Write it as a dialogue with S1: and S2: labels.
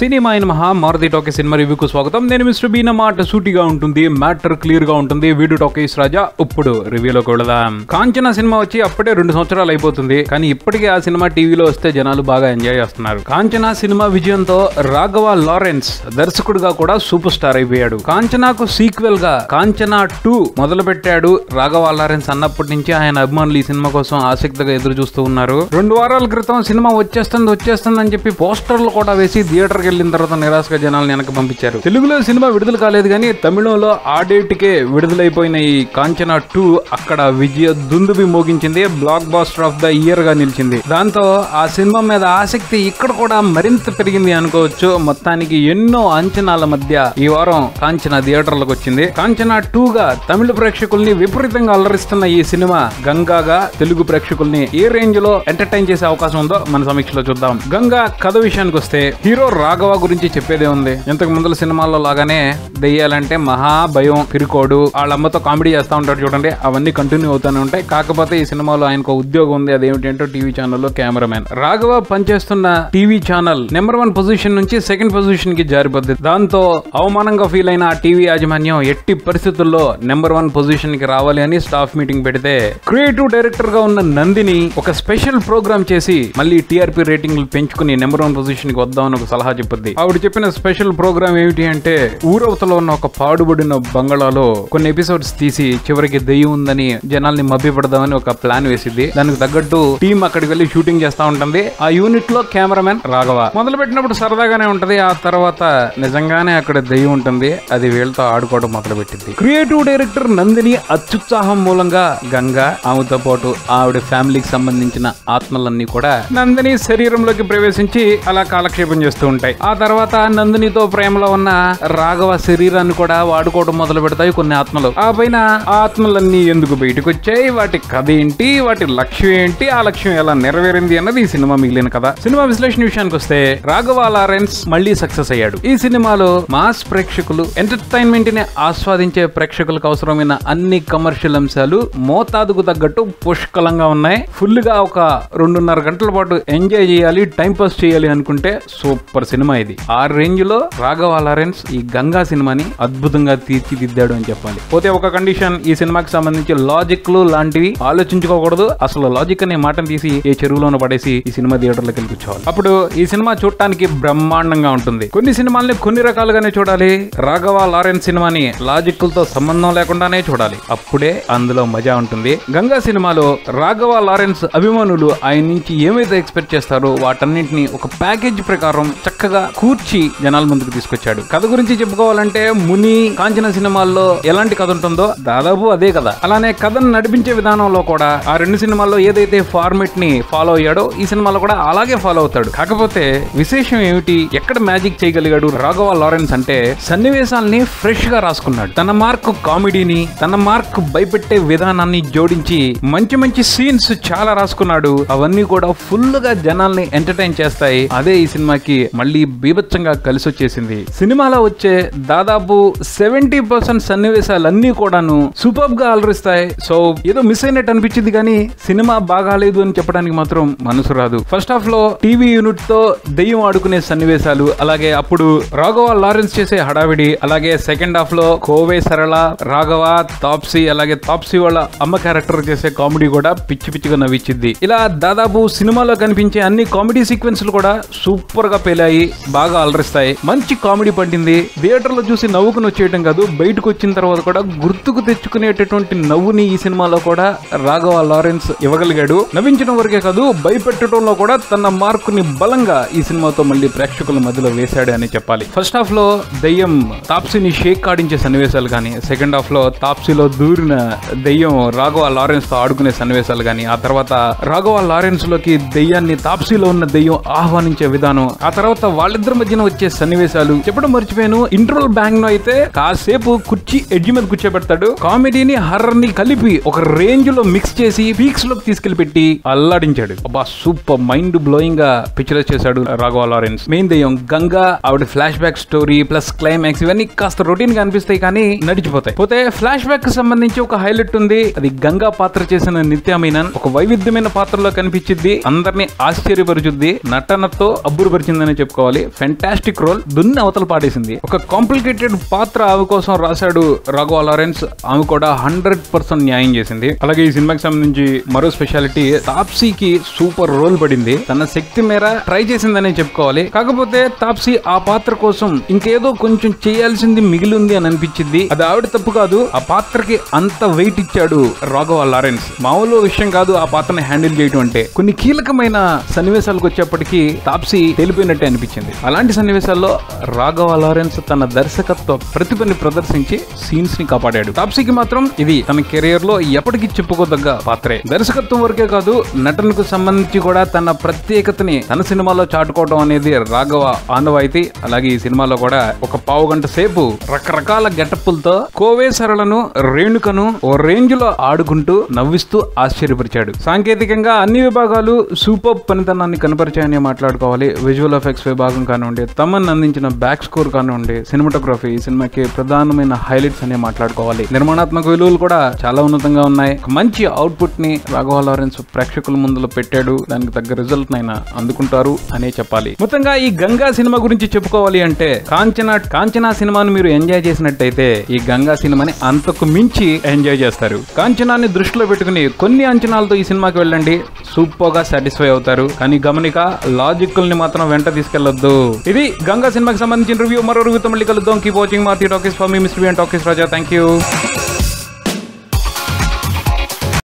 S1: cinema అయిన మహా Maruti talkie cinema రివ్యూకు స్వాగతం నేను మిస్టర్ బీన మాట సూటిగా ఉంటుంది మ్యాటర్ క్లియర్ గా ఉంటుంది వీడు టాకీస్ రాజా ఇప్పుడు రివ్యూలోకి వెళదాం కాంచన సినిమా వచ్చి అప్పుడే రెండు సంవత్సరాలు అయిపోతుంది కానీ ఇప్పటికే ఆ సినిమా టీవీలో వస్తే జనాలు బాగా ఎంజాయ్ చేస్తున్నారు కాంచన సినిమా విజయంతో రాఘవ లారెన్స్ దర్శకుడిగా కూడా సూపర్ స్టార్ అయిపోయాడు కాంచనాకు సీక్వెల్ గా కాంచనా టూ మొదలు పెట్టాడు రాఘవ లారెన్స్ అన్నప్పటి నుంచి ఆయన అభిమానులు ఈ సినిమా కోసం ఆసక్తిగా ఎదురు చూస్తూ ఉన్నారు రెండు వారాల క్రితం సినిమా వచ్చేస్తుంది వచ్చేస్తుంది అని చెప్పి పోస్టర్లు కూడా వేసి థియేటర్కి వెళ్ళిన తర్వాత నిరాశగా జనాలను వెనక పంపించారు తెలుగులో సినిమా విడుదల కాలేదు కానీ తమిళంలో ఆ డేట్ కే విడుదలైపోయిన ఈ కాంచనా టూ అక్కడ విజయ దుందుబి మోగించింది blockbuster of the year గా నిలిచింది దాంతో ఆ సినిమా మీద ఆసక్తి ఇక్కడ కూడా మరింత పెరిగింది అనుకోవచ్చు మొత్తానికి ఎన్నో అంచనాల మధ్య ఈ వారం కాంచనా థియేటర్లకు వచ్చింది కాంచనా టూ గా తమిళ ప్రేక్షకుల్ని విపరీతంగా అలరిస్తున్న ఈ సినిమా గంగాగా తెలుగు ప్రేక్షకుల్ని ఏ రేంజ్ లో ఎంటర్టైన్ చేసే అవకాశం ఉందో మన సమీక్షలో చూద్దాం గంగా కథ విషయానికి వస్తే హీరో రాఘవ గురించి చెప్పేదే ఉంది ఇంతకు ముందల సినిమాల్లో లాగానే దెయ్యాలంటే మహా భయం పిరుకోడు వాళ్ళ అమ్మతో కామెడీ చేస్తా ఉంటాడు చూడండి అవన్నీ కంటిన్యూ అవుతూనే ఉంటాయి కాకపోతే ఈ సినిమాలో ఆయనకు ఉద్యోగం ఉంది అదేమిటంటే టీవీ ఛానల్లో కెమెరామెన్ రాఘవ పనిచేస్తున్న TV channel number one position నుంచి సెకండ్ పొజిషన్ కి జారిపోద్ది దాంతో అవమానంగా ఫీల్ అయిన ఆ టీవీ యాజమాన్యం ఎట్టి పరిస్థితుల్లో నెంబర్ వన్ పొజిషన్ కి రావాలి అని స్టాఫ్ మీటింగ్ పెడితే క్రియేటివ్ డైరెక్టర్ గా ఉన్న నందిని ఒక స్పెషల్ ప్రోగ్రామ్ చేసి మళ్ళీ టీఆర్పీ రేటింగ్లు పెంచుకుని నెంబర్ వన్ పొజిషన్ కి వద్దామని ఒక సలహా చెప్పుద్ది ఆవిడ చెప్పిన స్పెషల్ ప్రోగ్రామ్ ఏమిటి అంటే ఊరవతలో ఉన్న ఒక పాడుబడిన బంగళాలో కొన్ని ఎపిసోడ్స్ తీసి చివరికి దెయ్యం ఉందని జనాల్ని మభ్యపడదామని ఒక ప్లాన్ వేసింది దానికి తగ్గట్టు టీం అక్కడికి వెళ్ళి షూటింగ్ చేస్తా ఉంటుంది ఆ యూనిట్ లో కెమెరామెన్ రాఘవ మొదలు పెట్టినప్పుడు సరదాగానే ఉంటది ఆ తర్వాత నిజంగానే అక్కడ దెయ్యం ఉంటుంది అది వీళ్ళతో ఆడుకోవడం మొదలు పెట్టింది క్రియేటివ్ డైరెక్టర్ నందిని అత్యుత్సాహం మూలంగా గంగా ఆమెతో పాటు ఆవిడ ఫ్యామిలీకి సంబంధించిన ఆత్మలన్నీ కూడా నందిని శరీరంలోకి ప్రవేశించి అలా కాలక్షేపం చేస్తూ ఉంటాయి ఆ తర్వాత నందినితో ప్రేమలో ఉన్న రాఘవ శరీరాన్ని కూడా వాడుకోవడం మొదలు పెడతాయి కొన్ని ఆత్మలు ఆ పైన ఆ ఆత్మలన్నీ ఎందుకు బయటకు వచ్చాయి వాటి కథ ఏంటి వాటి లక్ష్యం ఏంటి ఆ లక్ష్యం ఎలా నెరవేరింది అన్నది ఈ సినిమా మిగిలిన కథ సినిమా విశ్లేషణ విషయానికి వస్తే రాఘవ లారెన్స్ మళ్ళీ సక్సెస్ అయ్యాడు ఈ సినిమాలో మాస్ ప్రేక్షకులు ఎంటర్టైన్మెంట్ ని ఆస్వాదించే ప్రేక్షకులకు అవసరమైన అన్ని కమర్షియల్ అంశాలు మోతాదుకు తగ్గట్టు పుష్కలంగా ఉన్నాయి ఫుల్ గా ఒక రెండున్నర గంటల పాటు ఎంజాయ్ చేయాలి టైం పాస్ చేయాలి అనుకుంటే సూపర్ సినిమా ఇది ఆ రేంజ్ లో రాఘవ లారెన్స్ ఈ గంగా సినిమాని అద్భుతంగా తీర్చిదిద్దాడు అని చెప్పాలి పోతే ఒక కండిషన్ ఈ సినిమాకి సంబంధించి లాజిక్లు లాంటివి ఆలోచించుకోకూడదు అసలు లాజిక్ అనే మాటను తీసి ఏ చెరువులోనూ పడేసి ఈ సినిమా థియేటర్లోకి వెళ్ళి కూర్చోవాలి అప్పుడు ఈ సినిమా చూడటానికి బ్రహ్మాండంగా ఉంటుంది కొన్ని సినిమాల్ని కొన్ని రకాలుగానే చూడాలి రాఘవ లారెన్స్ సినిమాని లాజిక్లతో సంబంధం లేకుండానే చూడాలి అప్పుడే అందులో మజా ఉంటుంది గంగా సినిమాలో రాఘవ లారెన్స్ అభిమానులు ఆయన నుంచి ఏమైతే ఎక్స్పెక్ట్ చేస్తారో వాటన్నింటినీ ఒక ప్యాకేజ్ ప్రకారం చక్కగా కూర్చి జనాల ముందుకు తీసుకొచ్చాడు కథ గురించి చెప్పుకోవాలంటే ముని కాంచన సినిమాల్లో ఎలాంటి కథ ఉంటుందో దాదాపు అదే కథ అలానే కథను నడిపించే విధానంలో కూడా ఆ రెండు సినిమాల్లో ఏదైతే ఫార్మెట్ ని ఫాలో అయ్యాడో ఈ సినిమాలో కూడా అలాగే ఫాలో అవుతాడు కాకపోతే విశేషం ఏమిటి ఎక్కడ మ్యాజిక్ చేయగలిగాడు రాఘవ లారెన్స్ అంటే సన్నివేశాల్ని ఫ్రెష్ గా రాసుకున్నాడు తన మార్క్ కామెడీని తన మార్క్ భయపెట్టే విధానాన్ని జోడించి మంచి మంచి సీన్స్ చాలా రాసుకున్నాడు అవన్నీ కూడా ఫుల్ గా జనాల్ని ఎంటర్టైన్ చేస్తాయి అదే ఈ సినిమాకి మళ్ళీ బీభత్సంగా కలిసి వచ్చేసింది సినిమాలో వచ్చే దాదాపు సెవెంటీ పర్సెంట్ సన్నివేశాలన్నీ కూడాను సూపర్ గా అలరిస్తాయి సో ఏదో మిస్ అయినట్టు అనిపించింది కానీ సినిమా బాగాలేదు అని చెప్పడానికి మాత్రం మనసు రాదు ఫస్ట్ హాఫ్ లో టీవీ యూనిట్ తో దెయ్యం ఆడుకునే సన్నివేశాలు అలాగే అప్పుడు రాఘవ లారెన్స్ చేసే హడావిడి అలాగే సెకండ్ హాఫ్ లో కోవే సరళ రాఘవ తాప్సీ అలాగే తాప్సీ వాళ్ళ అమ్మ క్యారెక్టర్ చేసే కామెడీ కూడా పిచ్చి పిచ్చిగా నవ్వించింది ఇలా దాదాపు సినిమాలో కనిపించే అన్ని కామెడీ సీక్వెన్స్లు కూడా సూపర్ గా పేలాయి బాగా అలరిస్తాయి మంచి కామెడీ పండింది థియేటర్ లో చూసి నవ్వుకుని వచ్చేయడం కాదు బయటకు వచ్చిన తర్వాత కూడా గుర్తుకు తెచ్చుకునేటటువంటి నవ్వుని ఈ సినిమాలో కూడా రాఘవ లారెన్స్ ఇవ్వగలిగాడు నవ్వించడం వరకే కాదు భయపెట్టడంలో కూడా తన మార్కుని బలంగా ఈ సినిమాతో మళ్ళీ ప్రేక్షకుల మధ్యలో వేశాడు అని చెప్పాలి ఫస్ట్ హాఫ్ లో దయ్యం తాప్సీని షేక్ ఆడించే సన్నివేశాలు కానీ సెకండ్ హాఫ్ లో తాప్సీలో దూరిన దెయ్యం రాఘవ లారెన్స్ తో ఆడుకునే సన్నివేశాలు కానీ ఆ తర్వాత రాఘవ లారెన్స్ లోకి దెయ్యాన్ని తాప్సీలో ఉన్న దెయ్యం ఆహ్వానించే విధానం ఆ తర్వాత వాళ్ళిద్దరి మధ్యన వచ్చే సన్నివేశాలు చెప్పడం మర్చిపోయాను ఇంటర్వల్ బ్యాంగ్ లో అయితే కాసేపు కుర్చీ ఎడ్జ్ మీద కూర్చోబెడతాడు కామెడీని హర్రర్ ని కలిపి ఒక రేంజ్ లో మిక్స్ చేసి పీక్స్ లోకి తీసుకెళ్లి పెట్టి అల్లాడించాడు అబ్బా సూపర్ మైండ్ బ్లోయింగ్ గా పిక్చరైజ్ చేశాడు రాఘవ లారెన్స్ మెయిన్ దెయ్యం గంగా ఆవిడ flashback story plus climax ఇవన్నీ కాస్త రొటీన్ గా అనిపిస్తాయి కానీ నడిచిపోతాయి పోతే ఫ్లాష్ బ్యాక్ కి సంబంధించి ఒక హైలైట్ ఉంది అది గంగా పాత్ర చేసిన నిత్య మీనన్ ఒక వైవిధ్యమైన పాత్రలో కనిపించింది అందరినీ ఆశ్చర్యపరుచుద్ది నటనతో అబ్బురుపరిచిందని చెప్పుకోవాలి చెప్పుకోవాలి ఫెంటాస్టిక్ రోల్ దున్ని అవతల పాడేసింది ఒక కాంప్లికేటెడ్ పాత్ర ఆమె కోసం రాశాడు రాఘవ లారెన్స్ ఆమె కూడా హండ్రెడ్ పర్సెంట్ న్యాయం చేసింది అలాగే ఈ సినిమాకి సంబంధించి మరో స్పెషాలిటీ తాప్సీకి సూపర్ రోల్ పడింది తన శక్తి మేర ట్రై చేసిందనే చెప్పుకోవాలి కాకపోతే తాప్సీ ఆ పాత్ర కోసం ఇంకేదో కొంచెం చేయాల్సింది మిగిలి ఉంది అని అనిపించింది అది ఆవిడ తప్పు కాదు ఆ పాత్రకి అంత వెయిట్ ఇచ్చాడు రాఘవ లారెన్స్ మామూలు విషయం కాదు ఆ పాత్రని హ్యాండిల్ చేయడం అంటే కొన్ని కీలకమైన సన్నివేశాలకు వచ్చేప్పటికి తాప్సీ తెలిపోయినట్టే అనిపించింది అలాంటి సన్నివేశాల్లో రాఘవ లారెన్స్ తన దర్శకత్వ ప్రతిభని ప్రదర్శించి సీన్స్ ని కాపాడాడు తాప్సీకి మాత్రం ఇది తన కెరియర్ లో ఎప్పటికీ చెప్పుకోదగ్గ పాత్రే దర్శకత్వం వరకే కాదు నటనకు సంబంధించి కూడా తన ప్రత్యేకతని తన సినిమాలో చాటుకోవడం అనేది రాఘవ ఆనవాయితీ అలాగే ఈ సినిమాలో కూడా ఒక పావు గంట సేపు రకరకాల గెటప్పులతో కోవే సరళను రేణుకను ఓ రేంజ్ లో ఆడుకుంటూ నవ్విస్తూ ఆశ్చర్యపరిచాడు సాంకేతికంగా అన్ని విభాగాలు సూపర్ పనితనాన్ని కనపరిచాయని మాట్లాడుకోవాలి విజువల్ ఎఫెక్ట్స్ విభాగం కానివ్వండి తమన్ అందించిన బ్యాక్ స్కోర్ కానివ్వండి సినిమాటోగ్రఫీ ఈ సినిమాకి ప్రధానమైన హైలైట్స్ అనే మాట్లాడుకోవాలి నిర్మాణాత్మక విలువలు కూడా చాలా ఉన్నతంగా ఉన్నాయి ఒక మంచి అవుట్పుట్ ని రాఘవ లారెన్స్ ప్రేక్షకుల ముందులో పెట్టాడు దానికి తగ్గ రిజల్ట్ నైనా అందుకుంటారు అనే చెప్పాలి మొత్తంగా ఈ గంగా సినిమా గురించి చెప్పుకోవాలి అంటే కాంచనా కాంచనా సినిమాను మీరు ఎంజాయ్ చేసినట్టయితే ఈ గంగా సినిమాని అంతకు మించి ఎంజాయ్ చేస్తారు కాంచనాన్ని దృష్టిలో పెట్టుకుని కొన్ని అంచనాలతో ఈ సినిమాకి వెళ్ళండి సూపర్ గా సాటిస్ఫై అవుతారు కానీ గమనిక లాజికల్ ని మాత్రం వెంట తీసుకెళ్లొద్దు ఇది గంగా సినిమాకి సంబంధించిన రివ్యూ మరో రివ్యూతో మళ్ళీ కలుద్దాం keep watching Marthi Talkies for me mister Talkies Raja thank you